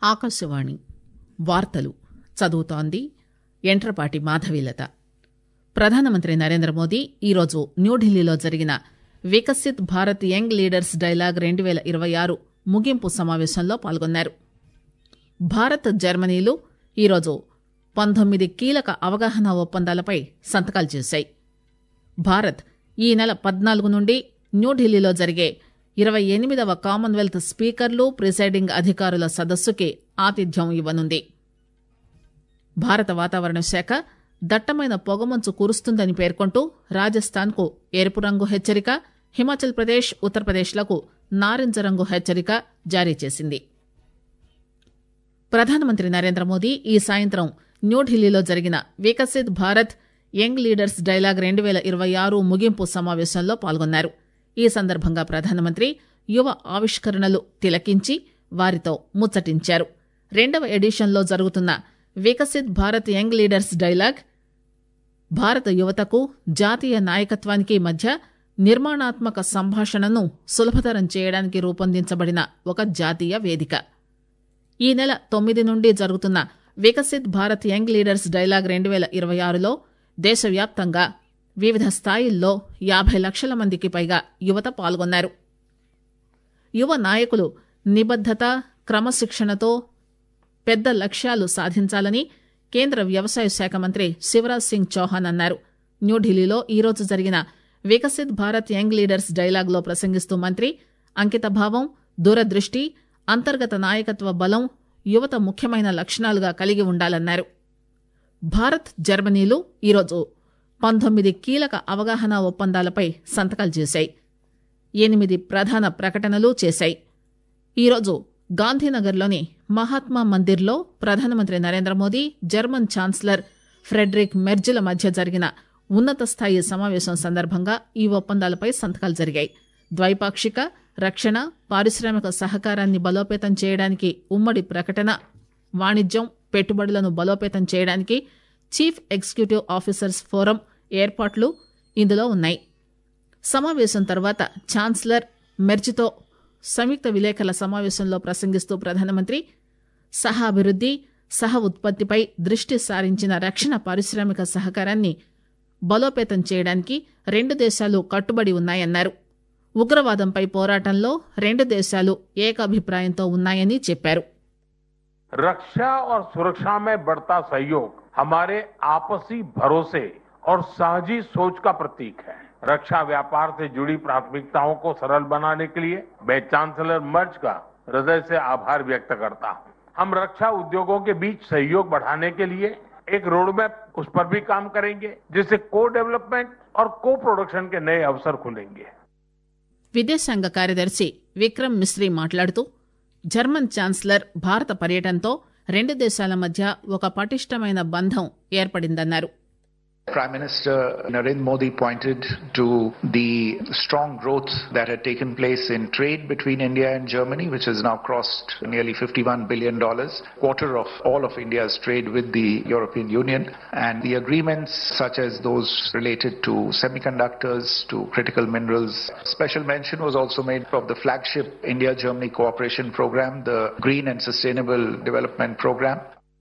ఆకాశవాణి వార్తలు చదువుతోంది ఎంట్రపాటి మాధవీలత ప్రధానమంత్రి నరేంద్ర మోదీ ఈరోజు న్యూఢిల్లీలో జరిగిన Viksit Bharat young leaders dialogue రెండు పేల ఇరవై ఆరు ముగింపు సమావేశంలో పాల్గొన్నారు భారత్ జర్మనీలు ఈరోజు పంతొమ్మిది కీలక అవగాహన ఒప్పందాలపై సంతకాలు చేశాయి భారత్ ఈ నెల పద్నాలుగు నుండి న్యూఢిల్లీలో జరిగే ఇరవై ఎనిమిదవ కామన్వెల్త్ స్పీకర్లు ప్రిసైడింగ్ అధికారుల సదస్సుకి ఆతిథ్యం ఇవ్వనుంది భారత వాతావరణ శాఖ దట్టమైన పొగమంచు కురుస్తుందని పేర్కొంటూ రాజస్థాన్ కు ఎరుపు రంగు హెచ్చరిక హిమాచల్ ప్రదేశ్ ఉత్తరప్రదేశ్లకు నారింజ రంగు హెచ్చరిక జారీ చేసింది ప్రధానమంత్రి నరేంద్ర మోదీ ఈ సాయంత్రం న్యూఢిల్లీలో జరిగిన Viksit Bharat young leaders dialogue రెండు పేల ఇరవై ఆరు ముగింపు సమావేశంలో పాల్గొన్నారు ఈ సందర్భంగా ప్రధానమంత్రి యువ ఆవిష్కరణలు తిలకించి వారితో ముచ్చటించారు రెండవ ఎడిషన్లో జరుగుతున్న Viksit Bharat young leaders dialogue భారత యువతకు జాతీయ నాయకత్వానికి మధ్య నిర్మాణాత్మక సంభాషణను సులభతరం చేయడానికి రూపొందించబడిన ఒక జాతీయ వేదిక ఈ నెల తొమ్మిది నుండి జరుగుతున్న Viksit Bharat young leaders dialogue రెండు పేల ఇరవై ఆరులో దేశవ్యాప్తంగా వివిధ స్థాయిల్లో యాభై లక్షల మందికి పైగా యువత పాల్గొన్నారు యువ నాయకులు నిబద్దత క్రమశిక్షణతో పెద్ద లక్ష్యాలు సాధించాలని కేంద్ర వ్యవసాయ శాఖ మంత్రి శివరాజ్ సింగ్ చౌహాన్ అన్నారు న్యూఢిల్లీలో ఈరోజు జరిగిన వికసిత్ భారత్ యంగ్ లీడర్స్ డైలాగ్లో ప్రసంగిస్తూ మంత్రి అంకితభావం దూరదృష్టి అంతర్గత నాయకత్వ బలం యువత ముఖ్యమైన లక్షణాలుగా కలిగి ఉండాలన్నారు భారత్ జర్మనీలు ఈరోజు పంతొమ్మిది కీలక అవగాహన ఒప్పందాలపై సంతకాలు చేశాయి ఎనిమిది ప్రధాన ప్రకటనలు చేశాయి ఈరోజు గాంధీనగర్లోని మహాత్మా మందిర్లో ప్రధానమంత్రి Narendra Modi German chancellor Friedrich మెర్జిల మధ్య జరిగిన ఉన్నత స్థాయి సమావేశం సందర్భంగా ఈ ఒప్పందాలపై సంతకాలు జరిగాయి ద్వైపాక్షిక రక్షణ పారిశ్రామిక సహకారాన్ని బలోపేతం చేయడానికి ఉమ్మడి ప్రకటన వాణిజ్యం పెట్టుబడులను బలోపేతం చేయడానికి చీఫ్ ఎగ్జిక్యూటివ్ ఆఫీసర్స్ ఫోరం ఏర్పాట్లు ఇందులో ఉన్నాయి సమావేశం తర్వాత ఛాన్సలర్ మెర్జితో సంయుక్త విలేకరుల సమావేశంలో ప్రసంగిస్తూ ప్రధానమంత్రి సహ అభివృద్ది సహ ఉత్పత్తిపై దృష్టి సారించిన రక్షణ పారిశ్రామిక సహకారాన్ని బలోపేతం చేయడానికి రెండు దేశాలు కట్టుబడి ఉన్నాయన్నారు ఉగ్రవాదంపై పోరాటంలో రెండు దేశాలు ఏకాభిప్రాయంతో ఉన్నాయని చెప్పారు रक्षा और सुरक्षा में बढ़ता सहयोग हमारे आपसी भरोसे और साझी सोच का प्रतीक है रक्षा व्यापार से जुड़ी प्राथमिकताओं को सरल बनाने के लिए मैं चांसलर मर्ज का हृदय से आभार व्यक्त करता हूं हम रक्षा उद्योगों के बीच सहयोग बढ़ाने के लिए एक रोडमैप उस पर भी काम करेंगे जिससे को डेवलपमेंट और को प्रोडक्शन के नए अवसर खुलेंगे విదేశాంగ కార్యదర్శి విక్రమ్ మిశ్రీ మాట్లాడుతూ జర్మన్ ఛాన్సలర్ భారత పర్యటనతో రెండు దేశాల మధ్య ఒక పటిష్టమైన బంధం ఏర్పడిందన్నారు Prime Minister Narendra Modi pointed to the strong growth that had taken place in trade between India and Germany, which has now crossed nearly $51 billion, quarter of all of India's trade with the European Union, and the agreements such as those related to semiconductors, to critical minerals. Special mention was also made of the flagship India-Germany cooperation program, the Green and Sustainable Development Program.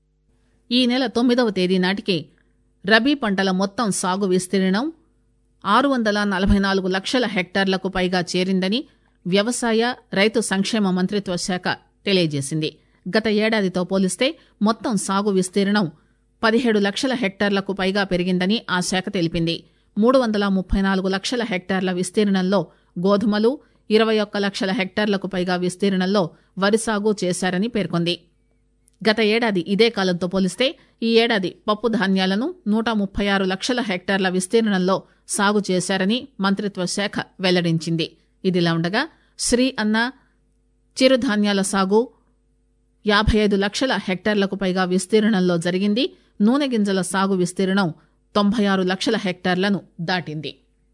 ఈ నెల తొమ్మిదవ తేదీ నాటికి రబీ పంటల మొత్తం సాగు విస్తీర్ణం ఆరు వందల నలభై నాలుగు లక్షల హెక్టార్లకు పైగా చేరిందని వ్యవసాయ రైతు సంక్షేమ మంత్రిత్వ శాఖ తెలియజేసింది గత ఏడాదితో పోలిస్తే మొత్తం సాగు విస్తీర్ణం పదిహేడు లక్షల హెక్టార్లకు పైగా పెరిగిందని ఆ శాఖ తెలిపింది మూడు వందల ముప్పై నాలుగు లక్షల హెక్టార్ల విస్తీర్ణంలో గోధుమలు ఇరవై ఒక్క లక్షల హెక్టార్లకు పైగా విస్తీర్ణంలో వరి సాగు చేశారని పేర్కొంది గత ఏడాది ఇదే కాలంతో పోలిస్తే ఈ ఏడాది పప్పు ధాన్యాలను నూట ముప్పై ఆరు లక్షల హెక్టార్ల విస్తీర్ణంలో సాగు చేశారని మంత్రిత్వ శాఖ వెల్లడించింది ఇదిలా ఉండగా శ్రీ అన్న చిరుధాన్యాల సాగు యాభై ఐదు లక్షల హెక్టార్లకు పైగా విస్తీర్ణంలో జరిగింది నూనె గింజల సాగు విస్తీర్ణం తొంభై ఆరు లక్షల హెక్టార్లను దాటింది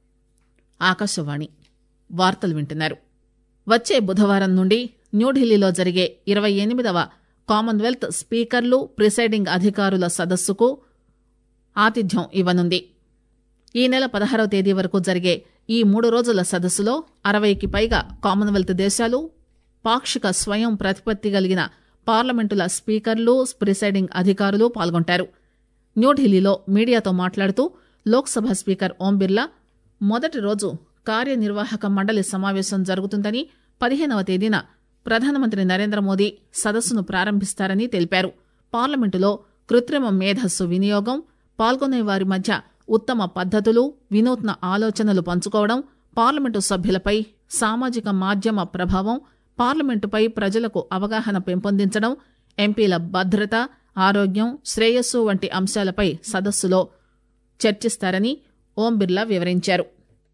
ఆకాశవాణి వార్తలు వింటున్నారు వచ్చే బుధవారం నుండి న్యూఢిల్లీలో జరిగే ఇరవై ఎనిమిదవ కామన్వెల్త్ స్పీకర్లు ప్రిసైడింగ్ అధికారుల సదస్సుకు ఆతిథ్యం ఇవ్వనుంది ఈ నెల పదహారవ తేదీ వరకు జరిగే ఈ మూడు రోజుల సదస్సులో అరవైకి పైగా కామన్వెల్త్ దేశాలు పాక్షిక స్వయం ప్రతిపత్తి కలిగిన పార్లమెంటుల స్పీకర్లు ప్రిసైడింగ్ అధికారులు పాల్గొంటారు న్యూఢిల్లీలో మీడియాతో మాట్లాడుతూ లోక్సభ స్పీకర్ ఓం బిర్లా మొదటి రోజు కార్యనిర్వాహక మండలి సమావేశం జరుగుతుందని పదిహేనవ తేదీన ప్రధానమంత్రి నరేంద్ర మోదీ సదస్సును ప్రారంభిస్తారని తెలిపారు పార్లమెంటులో కృత్రిమ మేధస్సు వినియోగం పాల్గొనే వారి మధ్య ఉత్తమ పద్దతులు వినూత్న ఆలోచనలు పంచుకోవడం పార్లమెంటు సభ్యులపై సామాజిక మాధ్యమ ప్రభావం పార్లమెంటుపై ప్రజలకు అవగాహన పెంపొందించడం ఎంపీల భద్రత ఆరోగ్యం శ్రేయస్సు వంటి అంశాలపై సదస్సులో చర్చిస్తారని ఓం బిర్లా వివరించారు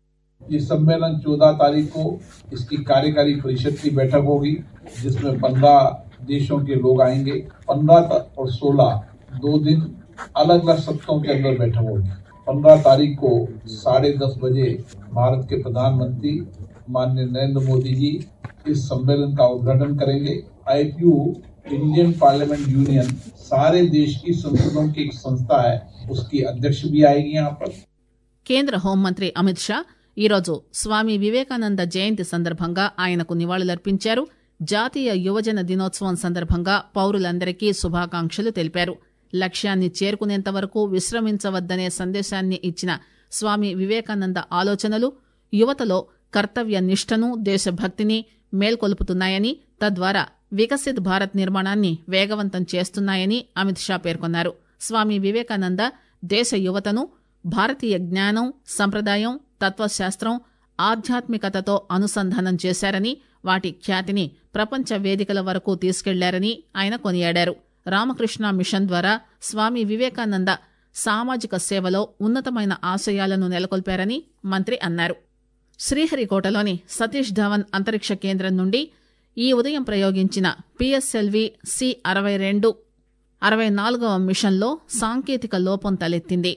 ये सम्मेलन 14 तारीख को इसकी कार्यकारी परिषद की बैठक होगी जिसमें 15 देशों के लोग आएंगे 15 और 16 दो दिन अलग अलग सत्रों के अंदर बैठक होगी 15 तारीख को साढ़े दस बजे भारत के प्रधानमंत्री माननीय नरेंद्र मोदी जी इस सम्मेलन का उद्घाटन करेंगे आईपीयू इंडियन पार्लियामेंट यूनियन सारे देश की संसदों की एक संस्था है उसकी अध्यक्ष भी आएगी यहाँ पर కేంద్ర హోంమంత్రి అమిత్ షా ఈరోజు స్వామి వివేకానంద జయంతి సందర్భంగా ఆయనకు నివాళులర్పించారు జాతీయ యువజన దినోత్సవం సందర్భంగా పౌరులందరికీ శుభాకాంక్షలు తెలిపారు లక్ష్యాన్ని చేరుకునేంత వరకు విశ్రమించవద్దనే సందేశాన్ని ఇచ్చిన స్వామి వివేకానంద ఆలోచనలు యువతలో కర్తవ్య నిష్టను దేశభక్తిని మేల్కొల్పుతున్నాయని తద్వారా వికసిత్ భారత్ నిర్మాణాన్ని వేగవంతం చేస్తున్నాయని అమిత్ షా పేర్కొన్నారు స్వామి వివేకానంద దేశ యువతను భారతీయ జ్ఞానం సంప్రదాయం తత్వశాస్త్రం ఆధ్యాత్మికతతో అనుసంధానం చేశారని వాటి ఖ్యాతిని ప్రపంచ వేదికల వరకు తీసుకెళ్లారని ఆయన కొనియాడారు రామకృష్ణ మిషన్ ద్వారా స్వామి వివేకానంద సామాజిక సేవలో ఉన్నతమైన ఆశయాలను నెలకొల్పారని మంత్రి అన్నారు శ్రీహరికోటలోని సతీష్ ధవన్ అంతరిక్ష కేంద్రం నుండి ఈ ఉదయం ప్రయోగించిన పిఎస్ఎల్వి సి అరవై రెండు అరవై నాలుగవ మిషన్లో సాంకేతిక లోపం తలెత్తింది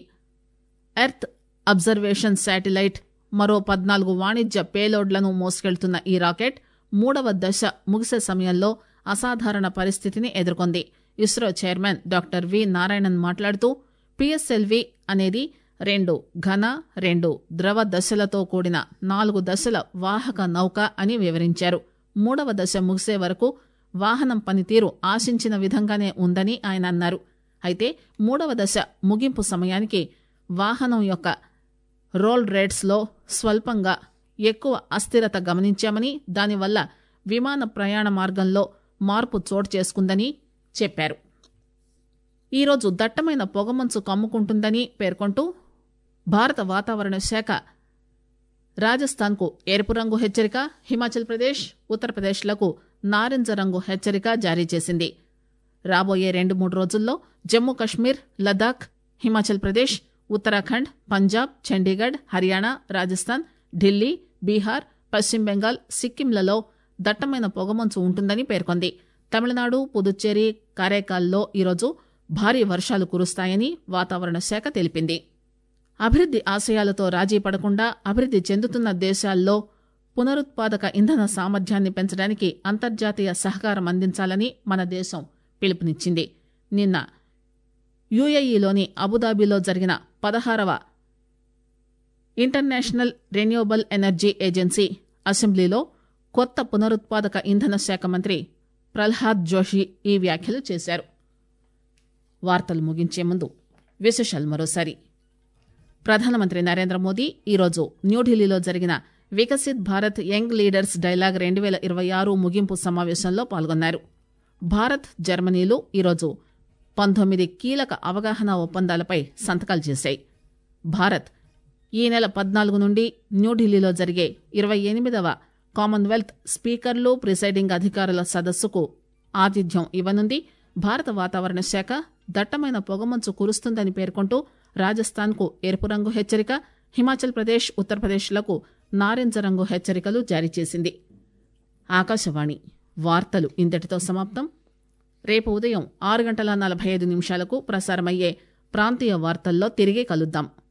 ఎర్త్ అబ్జర్వేషన్ శాటిలైట్ మరో పద్నాలుగు వాణిజ్య పేలోడ్లను మోసుకెళ్తున్న ఈ రాకెట్ మూడవ దశ ముగిసే సమయంలో అసాధారణ పరిస్థితిని ఎదుర్కొంది ISRO chairman doctor V Narayanan మాట్లాడుతూ పిఎస్ఎల్వి అనేది రెండు ఘన రెండు ద్రవ దశలతో కూడిన నాలుగు దశల వాహక నౌక అని వివరించారు మూడవ దశ ముగిసే వరకు వాహనం పనితీరు ఆశించిన విధంగానే ఉందని ఆయన అన్నారు అయితే మూడవ దశ ముగింపు సమయానికి వాహనం యొక్క రోల్ రేట్స్లో స్వల్పంగా ఎక్కువ అస్థిరత గమనించామని దానివల్ల విమాన ప్రయాణ మార్గంలో మార్పు చోటు చేసుకుందని చెప్పారు ఈరోజు దట్టమైన పొగమంచు కమ్ముకుంటుందని పేర్కొంటూ భారత వాతావరణ శాఖ రాజస్థాన్కు ఎరుపు రంగు హెచ్చరిక హిమాచల్ ప్రదేశ్ ఉత్తరప్రదేశ్లకు నారింజ రంగు హెచ్చరిక జారీ చేసింది రాబోయే రెండు మూడు రోజుల్లో జమ్మూ కశ్మీర్ లదాఖ్ హిమాచల్ ప్రదేశ్ ఉత్తరాఖండ్ పంజాబ్ చండీగఢ్ హర్యానా రాజస్థాన్ ఢిల్లీ బీహార్ పశ్చిమ బెంగాల్ సిక్కింలలో దట్టమైన పొగమంచు ఉంటుందని పేర్కొంది తమిళనాడు పుదుచ్చేరి కారైకాల్లో ఈరోజు భారీ వర్షాలు కురుస్తాయని వాతావరణ శాఖ తెలిపింది అభివృద్ది ఆశయాలతో రాజీ పడకుండా అభివృద్ది చెందుతున్న దేశాల్లో పునరుత్పాదక ఇంధన సామర్థ్యాన్ని పెంచడానికి అంతర్జాతీయ సహకారం అందించాలని మన దేశం పిలుపునిచ్చింది నిన్న యుఏఈలోని అబుదాబిలో జరిగిన పదహారవ ఇంటర్నేషనల్ రెన్యూవబుల్ ఎనర్జీ ఏజెన్సీ అసెంబ్లీలో కొత్త పునరుత్పాదక ఇంధన శాఖ మంత్రి ప్రహ్లాద్ జోషి ఈ వ్యాఖ్యలు చేశారు వార్తలు ముగించే ముందు విశేషాలు మరోసారి ప్రధానమంత్రి నరేంద్ర మోదీ ఈరోజు న్యూఢిల్లీలో జరిగిన Viksit Bharat young leaders dialogue రెండు వేల ఇరవై ఆరు ముగింపు సమావేశంలో పాల్గొన్నారు భారత్ జర్మనీలు ఈరోజు పంతొమ్మిది కీలక అవగాహన ఒప్పందాలపై సంతకాలు చేశాయి భారత్ ఈ నెల పద్నాలుగు నుండి న్యూఢిల్లీలో జరిగే ఇరవై ఎనిమిదవ కామన్వెల్త్ స్పీకర్లు ప్రిసైడింగ్ అధికారుల సదస్సుకు ఆతిథ్యం ఇవ్వనుంది భారత వాతావరణ శాఖ దట్టమైన పొగమంచు కురుస్తుందని పేర్కొంటూ రాజస్థాన్కు ఎరుపు రంగు హెచ్చరిక హిమాచల్ ప్రదేశ్ ఉత్తరప్రదేశ్లకు నారింజ రంగు హెచ్చరికలు జారీ చేసింది ఆకాశవాణి వార్తలు ఇంతటితో సమాప్తం రేపు ఉదయం ఆరు గంటల నలభై ఐదు నిమిషాలకు ప్రసారమయ్యే ప్రాంతీయ వార్తల్లో తిరిగి కలుద్దాం